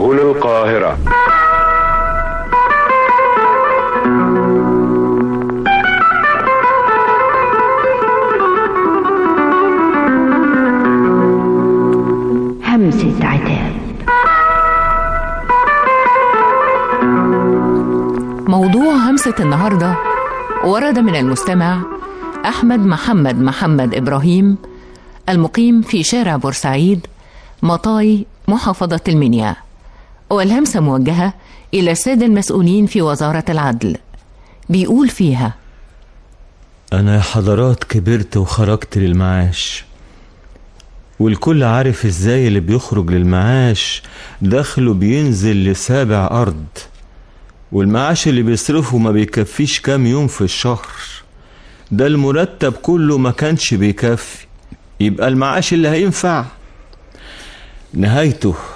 هنا القاهرة همسة عتاب موضوع همسة النهاردة ورد من المستمع أحمد محمد محمد إبراهيم المقيم في شارع بورسعيد مطاي محافظة المنيا والهمسة موجهة إلى السادة المسؤولين في وزارة العدل بيقول فيها أنا يا حضرات كبرت وخرجت للمعاش والكل عارف ازاي اللي بيخرج للمعاش دخله بينزل لسابع أرض والمعاش اللي بيصرفه ما بيكفيش كام يوم في الشهر ده المرتب كله ما كانش بيكفي يبقى المعاش اللي هينفع نهايته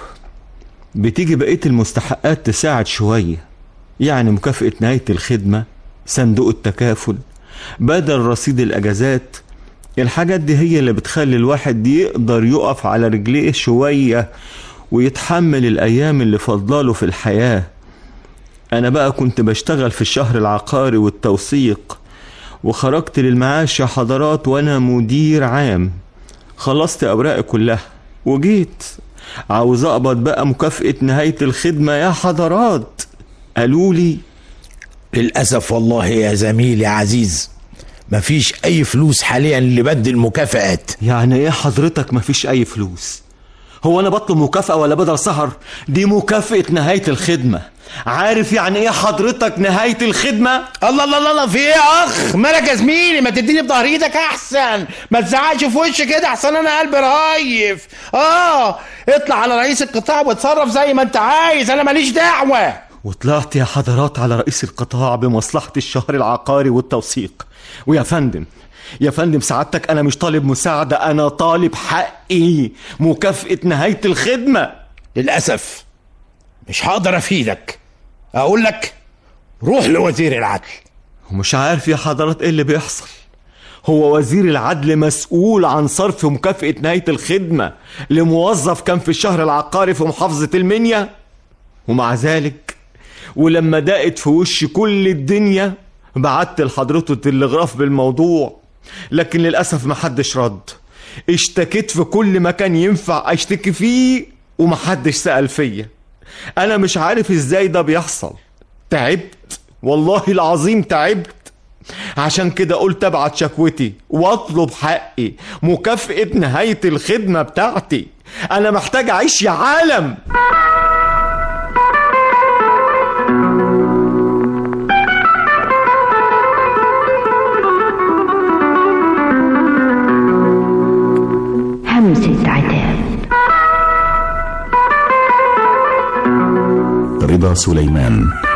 بتيجي بقية المستحقات تساعد شوية يعني مكافأة نهاية الخدمة صندوق التكافل بدل رصيد الأجازات الحاجات دي هي اللي بتخلي الواحد يقدر يقف على رجليه شوية ويتحمل الأيام اللي فضلاله في الحياة أنا بقى كنت بشتغل في الشهر العقاري والتوثيق وخرجت للمعاش يا حضرات وأنا مدير عام خلصت أوراقي كلها وجيت عاوز أقبض بقى مكافأة نهاية الخدمة يا حضرات قالوا لي للأسف والله يا زميلي عزيز مفيش أي فلوس حاليا لبدل المكافآت يعني ايه حضرتك مفيش اي فلوس هو انا بطلب مكافأة ولا بدل سهر دي مكافأة نهاية الخدمة عارف يعني ايه حضرتك نهاية الخدمة الله الله الله الله في ايه يا اخ مالك يا زميلي ما تديني بظهر ايدك احسن ما تزعقش في وشي كده احسن انا قلبي رهيف اه اطلع على رئيس القطاع واتصرف زي ما انت عايز انا ماليش دعوه وطلعت يا حضرات على رئيس القطاع بمصلحة الشهر العقاري والتوثيق ويا فندم يا فندم سعادتك انا مش طالب مساعدة انا طالب حقي مكافأة نهاية الخدمة للاسف مش هقدر افيدك اقول لك روح لوزير العدل ومش عارف يا حضرات ايه اللي بيحصل هو وزير العدل مسؤول عن صرف مكافأة نهاية الخدمة لموظف كان في الشهر العقاري في محافظة المنيا ومع ذلك ولما دقت في وش كل الدنيا بعت لحضرته تلغراف بالموضوع لكن للأسف محدش رد اشتكيت في كل مكان ينفع اشتكي فيه ومحدش سأل فيا انا مش عارف ازاي ده بيحصل تعبت والله العظيم تعبت عشان كده قلت ابعت شكوتي واطلب حقي مكافأة نهاية الخدمة بتاعتي انا محتاج اعيش يا عالم همسة عتاب رضا سليمان